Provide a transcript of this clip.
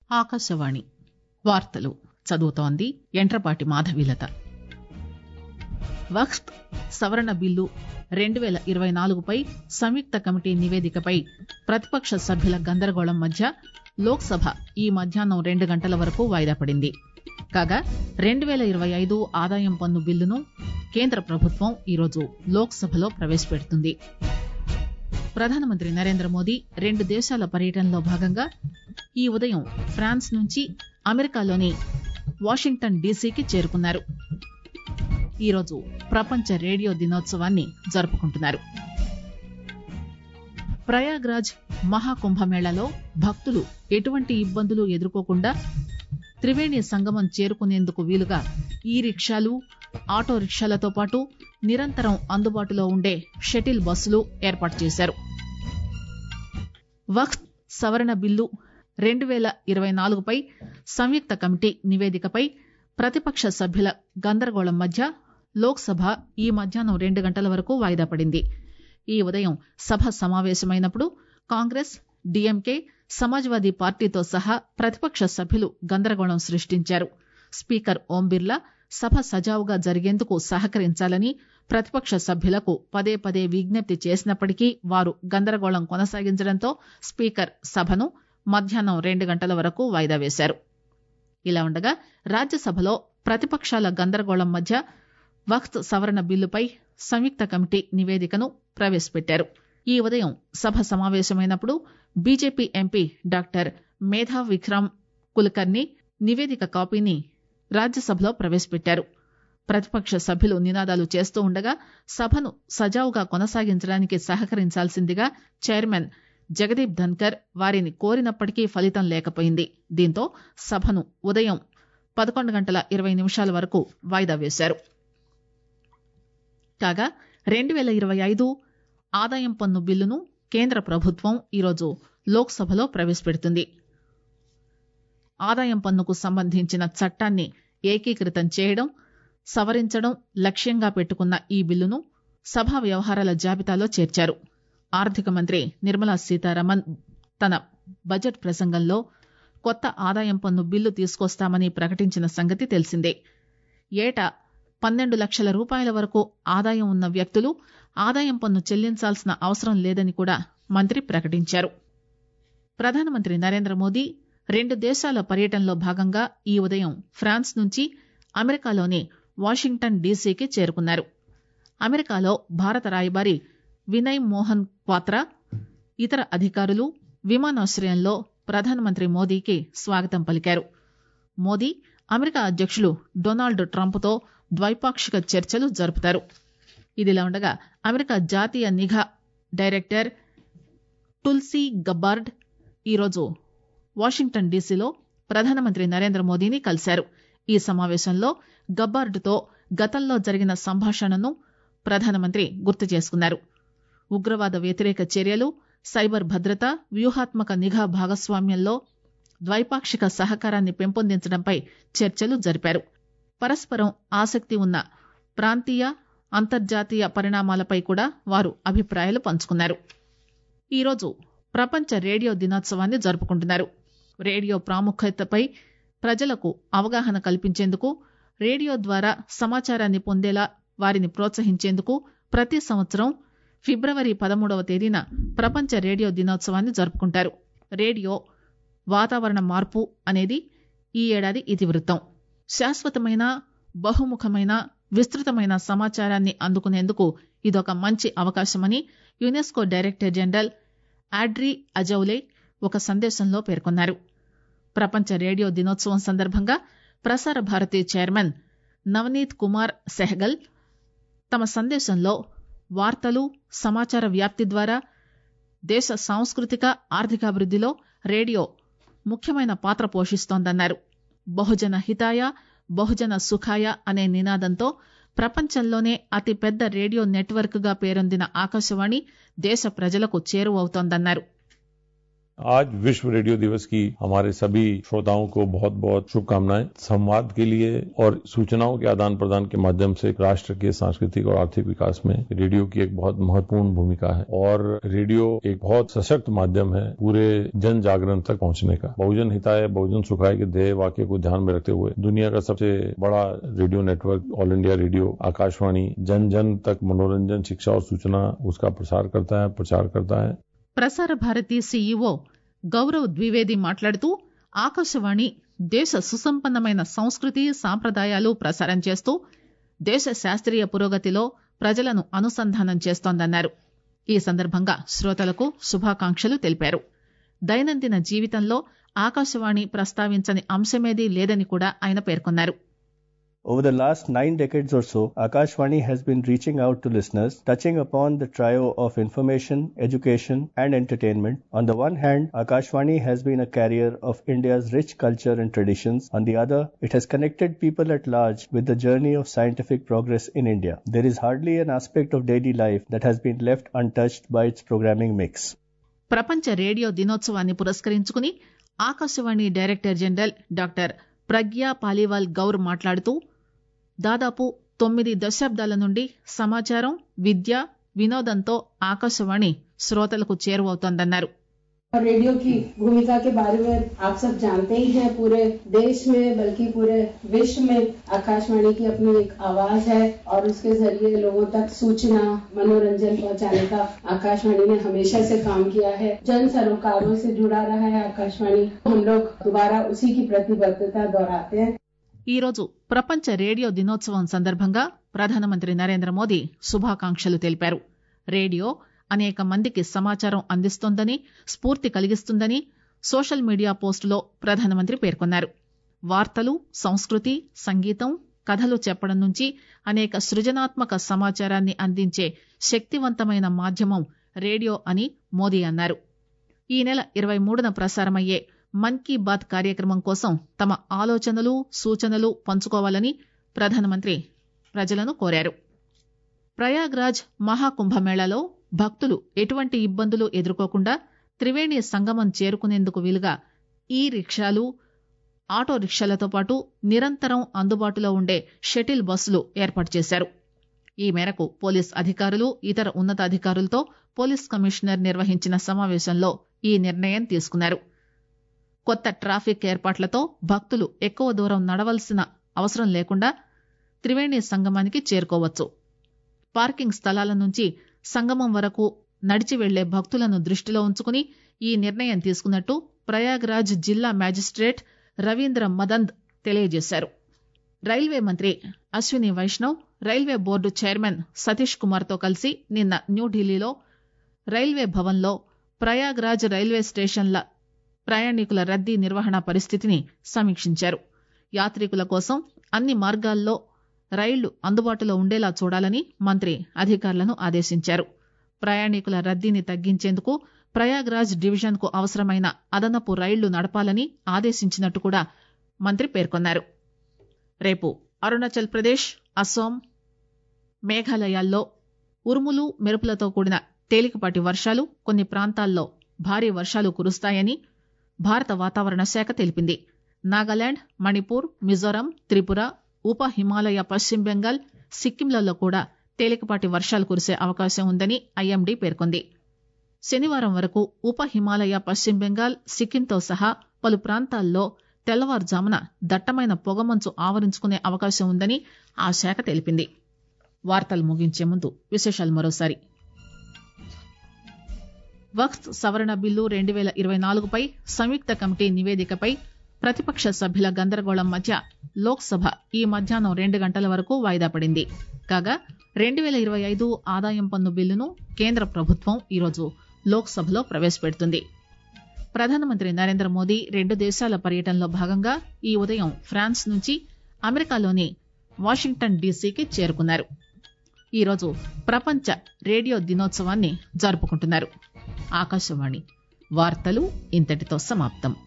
ఆకాశవాణి వార్తలు చదువుతోంది యంట్రపాటి మాధవీలత వక్ఫ్ సవరణ బిల్లు రెండు పేల ఇరవై నాలుగుపై సంయుక్త కమిటీ నివేదికపై ప్రతిపక్ష సభ్యుల గందరగోళం మధ్య లోక్ సభ ఈ మధ్యాహ్నం రెండు గంటల వరకు వాయిదా పడింది కాగా రెండు పేల ఇరవై ఐదు ఆదాయం పన్ను బిల్లును కేంద్ర ప్రభుత్వం ఈరోజు లోక్ సభలో ప్రవేశపెడుతుంది ప్రధానమంత్రి నరేంద్ర మోదీ రెండు దేశాల పర్యటనలో భాగంగా ఈ ఉదయం ఫ్రాన్స్ నుంచి అమెరికాలోని వాషింగ్టన్ డీసీకి చేరుకున్నారు ఈరోజు ప్రపంచ రేడియో దినోత్సవాన్ని జరుపుకుంటున్నారు ప్రయాగ్రాజ్ మహాకుంభమేళాలో భక్తులు ఎటువంటి ఇబ్బందులు ఎదుర్కోకుండా త్రివేణి సంగమం చేరుకునేందుకు వీలుగా ఈ రిక్షాలు ఆటో రిక్షాలతో పాటు నిరంతరం అందుబాటులో ఉండే షటిల్ బస్సులు ఏర్పాటు చేశారు వక్ఫ్ సవరణ బిల్లు రెండు పేల ఇరవై నాలుగుపై సంయుక్త కమిటీ నివేదికపై ప్రతిపక్ష సభ్యుల గందరగోళం మధ్య లోక్ సభ ఈ మధ్యాహ్నం రెండు గంటల వరకు వాయిదా పడింది ఈ ఉదయం సభ సమావేశమైనప్పుడు కాంగ్రెస్ డీఎంకే సమాజ్వాదీ పార్టీతో సహా ప్రతిపక్ష సభ్యులు గందరగోళం సృష్టించారు స్పీకర్ ఓం బిర్లా సభ సజావుగా జరిగేందుకు సహకరించాలని ప్రతిపక్ష సభ్యులకు పదే పదే విజ్ఞప్తి చేసినప్పటికీ వారు గందరగోళం కొనసాగించడంతో స్పీకర్ సభను మధ్యాహ్నం రెండు గంటల వరకు వాయిదా వేశారు ఇలా ఉండగా రాజ్యసభలో ప్రతిపక్షాల గందరగోళం మధ్య వక్ఫ్ సవరణ బిల్లుపై సంయుక్త కమిటీ నివేదికను ప్రవేశపెట్టారు ఈ ఉదయం సభ సమావేశమైనప్పుడు బీజేపీ ఎంపీ డాక్టర్ మేధా విక్రమ్ కులకర్ని నివేదిక కాపీని రాజ్యసభలో ప్రవేశపెట్టారు ప్రతిపక్ష సభ్యులు నినాదాలు చేస్తూ ఉండగా సభను సజావుగా కొనసాగించడానికి సహకరించాల్సిందిగా చైర్మన్ జగదీప్ ధన్కర్ వారిని కోరినప్పటికీ ఫలితం లేకపోయింది దీంతో సభను ఉదయం పదకొండు గంటల ఇరవై నిమిషాల వరకు వాయిదా వేశారు కాగా రెండు పేల ఇరవై ఐదు ఆదాయం పన్ను బిల్లును కేంద్ర ప్రభుత్వం ఈరోజు లోక్ సభలో ప్రవేశపెడుతుంది ఆదాయం పన్నుకు సంబంధించిన చట్టాన్ని ఏకీకృతం చేయడం సవరించడం లక్ష్యంగా పెట్టుకున్న ఈ బిల్లును సభా వ్యవహారాల జాబితాలో చేర్చారు ఆర్థిక మంత్రి నిర్మలా సీతారామన్ తన బడ్జెట్ ప్రసంగంలో కొత్త ఆదాయం పన్ను బిల్లు తీసుకొస్తామని ప్రకటించిన సంగతి తెలిసిందే ఏటా పన్నెండు లక్షల రూపాయల వరకు ఆదాయం ఉన్న వ్యక్తులు ఆదాయం పన్ను చెల్లించాల్సిన అవసరం లేదని కూడా మంత్రి ప్రకటించారు ప్రధానమంత్రి నరేంద్ర మోదీ రెండు దేశాల పర్యటనలో భాగంగా ఈ ఉదయం ఫ్రాన్స్ నుంచి అమెరికాలోని వాషింగ్టన్ డీసీకి చేరుకున్నారు అమెరికాలో భారత రాయబారి వినయ్ మోహన్ క్వాత్రా ఇతర అధికారులు విమానాశ్రయంలో ప్రధానమంత్రి మోదీకి స్వాగతం పలికారు మోదీ అమెరికా అధ్యకులు డొనాల్డ్ ట్రంప్తో ద్వైపాక్షిక చర్చలు జరుపుతారు ఇదిలా ఉండగా అమెరికా జాతీయ నిఘా డైరెక్టర్ టుల్సీ గబ్బార్డ్ ఈరోజు వాషింగ్టన్ డీసీలో ప్రధానమంత్రి నరేంద్ర మోదీని కలిశారు ఈ సమావేశంలో గబ్బార్డ్తో గతంలో జరిగిన సంభాషణను ప్రధానమంత్రి గుర్తు చేసుకున్నారు ఉగ్రవాద వ్యతిరేక చర్యలు సైబర్ భద్రత వ్యూహాత్మక నిఘా భాగస్వామ్యంలో ద్వైపాక్షిక సహకారాన్ని పెంపొందించడంపై చర్చలు జరిపారు పరస్పరం ఆసక్తి ఉన్న ప్రాంతీయ అంతర్జాతీయ పరిణామాలపై కూడా వారు అభిప్రాయాలు పంచుకున్నారు ఈరోజు ప్రపంచ రేడియో దినోత్సవాన్ని జరుపుకుంటున్నారు రేడియో ప్రాముఖ్యతపై ప్రజలకు అవగాహన కల్పించేందుకు రేడియో ద్వారా సమాచారాన్ని పొందేలా వారిని ప్రోత్సహించేందుకు ప్రతి సంవత్సరం ఫిబ్రవరి పదమూడవ తేదీన ప్రపంచ రేడియో దినోత్సవాన్ని జరుపుకుంటారు రేడియో వాతావరణ మార్పు అనేది ఈ ఏడాది ఇతివృత్తం శాశ్వతమైన బహుముఖమైన విస్తృతమైన సమాచారాన్ని అందుకునేందుకు ఇదొక మంచి అవకాశమని UNESCO director general Audrey Azoulay ఒక సందేశంలో పేర్కొన్నారు ప్రపంచ రేడియో దినోత్సవం సందర్భంగా ప్రసార భారతి చైర్మన్ నవనీత్ కుమార్ సెహగల్ తమ సందేశంలో వార్తలు సమాచార వ్యాప్తి ద్వారా దేశ సాంస్కృతిక ఆర్థికాభివృద్దిలో రేడియో ముఖ్యమైన పాత్ర పోషిస్తోందన్నారు బహుజన హితాయ బహుజన సుఖాయ అనే నినాదంతో ప్రపంచంలోనే అతిపెద్ద రేడియో నెట్వర్క్ గా పేరొందిన ఆకాశవాణి దేశ ప్రజలకు చేరువవుతోందన్నారు आज विश्व रेडियो दिवस की हमारे सभी श्रोताओं को बहुत बहुत शुभकामनाएं संवाद के लिए और सूचनाओं के आदान प्रदान के माध्यम से राष्ट्र के सांस्कृतिक और आर्थिक विकास में रेडियो की एक बहुत महत्वपूर्ण भूमिका है और रेडियो एक बहुत सशक्त माध्यम है पूरे जन जागरण तक पहुंचने का बहुजन हिताय बहुजन सुखाय के ध्येय वाक्य को ध्यान में रखते हुए दुनिया का सबसे बड़ा radio network all India radio Akashvani जन जन तक मनोरंजन शिक्षा और सूचना उसका प्रसार करता है प्रचार करता है ప్రసార భారతి సీఈఓ గౌరవ్ ద్వివేది మాట్లాడుతూ ఆకాశవాణి దేశ సుసంపన్నమైన సంస్కృతి సాంప్రదాయాలు ప్రసారం చేస్తూ దేశ శాస్త్రీయ పురోగతిలో ప్రజలను అనుసంధానం చేస్తోందన్నారు ఈ సందర్భంగా శ్రోతలకు శుభాకాంక్షలు తెలిపారు దైనందిన జీవితంలో ఆకాశవాణి ప్రస్తావించని అంశమేదీ లేదని కూడా ఆయన పేర్కొన్నారు Over the last nine decades or so, Akashvani has been reaching out to listeners, touching upon the trio of information, education, and entertainment. On the one hand, Akashvani has been a carrier of India's rich culture and traditions. On the other, it has connected people at large with the journey of scientific progress in India. There is hardly an aspect of daily life that has been left untouched by its programming mix. ప్రపంచ radio దినోత్సవాన్ని పురస్కరించుకుని Akashvani director general doctor Pragya Paliwal Gaur మాట్లాడుతూ దాదాపు తొమ్మిది దశాబ్దాల నుండి సమాచారం విద్య వినోదంతో ఆకాశవాణి శ్రోతలకు చేరువవుతోందన్నారు और रेडियो की भूमिका के बारे में आप सब जानते ही हैं पूरे देश में बल्कि पूरे विश्व में आकाशवाणी की अपनी एक आवाज है और उसके जरिए लोगों तक सूचना मनोरंजन पहुंचाने का आकाशवाणी ने हमेशा से काम किया है जन सरोकारों से जुड़ा रहा है आकाशवाणी हम लोग दोबारा उसी की प्रतिबद्धता दोहराते हैं ఈ రోజు ప్రపంచ రేడియో దినోత్సవం సందర్భంగా ప్రధానమంత్రి నరేంద్ర మోదీ శుభాకాంక్షలు తెలిపారు రేడియో అనేక మందికి సమాచారం అందిస్తోందని స్ఫూర్తి కలిగిస్తుందని సోషల్ మీడియా పోస్టులో ప్రధానమంత్రి పేర్కొన్నారు వార్తలు సంస్కృతి సంగీతం కథలు చెప్పడం నుంచి అనేక సృజనాత్మక సమాచారాన్ని అందించే శక్తివంతమైన మాధ్యమం రేడియో అని మోదీ అన్నారు ఈ నెల ఇరవై మూడున ప్రసారమయ్యే మన్ కీ బాత్ కార్యక్రమం కోసం తమ ఆలోచనలు సూచనలు పంచుకోవాలని ప్రధానమంత్రి ప్రజలను కోరారు ప్రయాగ్రాజ్ మహాకుంభమేళాలో భక్తులు ఎటువంటి ఇబ్బందులు ఎదుర్కోకుండా త్రివేణి సంగమం చేరుకునేందుకు వీలుగా ఈ రిక్షాలు ఆటో రిక్షాలతో పాటు నిరంతరం అందుబాటులో ఉండే షటిల్ బస్సులు ఏర్పాటు చేశారు ఈ మేరకు పోలీస్ అధికారులు ఇతర ఉన్నతాధికారులతో పోలీస్ కమిషనర్ నిర్వహించిన సమావేశంలో ఈ నిర్ణయం తీసుకున్నారు కొత్త ట్రాఫిక్ ఏర్పాట్లతో భక్తులు ఎక్కువ దూరం నడవలసిన అవసరం లేకుండా త్రివేణి సంగమానికి చేరుకోవచ్చు పార్కింగ్ స్థలాల నుంచి సంగమం వరకు నడిచి వెళ్లే భక్తులను దృష్టిలో ఉంచుకుని ఈ నిర్ణయం తీసుకున్నట్టు ప్రయాగ్రాజ్ జిల్లా మ్యాజిస్ట్రేట్ రవీంద్ర మదంద్ తెలియజేశారు రైల్వే మంత్రి Ashwini Vaishnaw railway board chairman Satish Kumar తో కలిసి నిన్న న్యూఢిల్లీలో రైల్వే భవన్లో ప్రయాగ్రాజ్ రైల్వే స్టేషన్ల ప్రయాణికుల రద్దీ నిర్వహణ పరిస్థితిని సమీక్షించారు యాత్రికుల కోసం అన్ని మార్గాల్లో రైళ్లు అందుబాటులో ఉండేలా చూడాలని మంత్రి అధికారులను ఆదేశించారు ప్రయాణికుల రద్దీని తగ్గించేందుకు ప్రయాగ్రాజ్ డివిజన్ కు అవసరమైన అదనపు రైళ్లు నడపాలని ఆదేశించినట్టు కూడా మంత్రి పేర్కొన్నారు రేపు అరుణాచల్ ప్రదేశ్ అస్సాం మేఘాలయాల్లో ఉరుములు మెరుపులతో కూడిన తేలికపాటి వర్షాలు కొన్ని ప్రాంతాల్లో భారీ వర్షాలు కురుస్తాయని భారత వాతావరణ శాఖ తెలిపింది నాగాలాండ్ మణిపూర్ మిజోరాం త్రిపుర ఉప హిమాలయ పశ్చిమ బెంగాల్ సిక్కింలలో కూడా తేలికపాటి వర్షాలు కురిసే అవకాశం ఉందని ఐఎండీ పేర్కొంది శనివారం వరకు ఉప హిమాలయ పశ్చిమ బెంగాల్ సిక్కింతో సహా పలు ప్రాంతాల్లో తెల్లవారుజామున దట్టమైన పొగమంచు ఆవరించుకునే అవకాశం ఉందని ఆ శాఖ తెలిపింది వార్తలు ముగించే ముందు విశేషాలు మరోసారి వక్ఫ్ సవరణ బిల్లు రెండు పేల ఇరవై నాలుగుపై సంయుక్త కమిటీ నివేదికపై ప్రతిపక్ష సభ్యుల గందరగోళం మధ్య లోక్సభ ఈ మధ్యాహ్నం రెండు గంటల వరకు వాయిదా పడింది కాగా రెండు పేల ఇరవై ఐదు ఆదాయం పన్ను బిల్లును కేంద్ర ప్రభుత్వం ఈరోజు లోక్సభలో ప్రవేశపెడుతుంది ప్రధానమంత్రి నరేంద్ర మోదీ రెండు దేశాల పర్యటనలో భాగంగా ఈ ఉదయం ఫ్రాన్స్ నుంచి అమెరికాలోని వాషింగ్టన్ డీసీకి చేరుకున్నారు ఈరోజు ప్రపంచ రేడియో దినోత్సవాన్ని జరుపుకుంటున్నారు ఆకాశవాణి వార్తలు ఇంతటితో సమాప్తం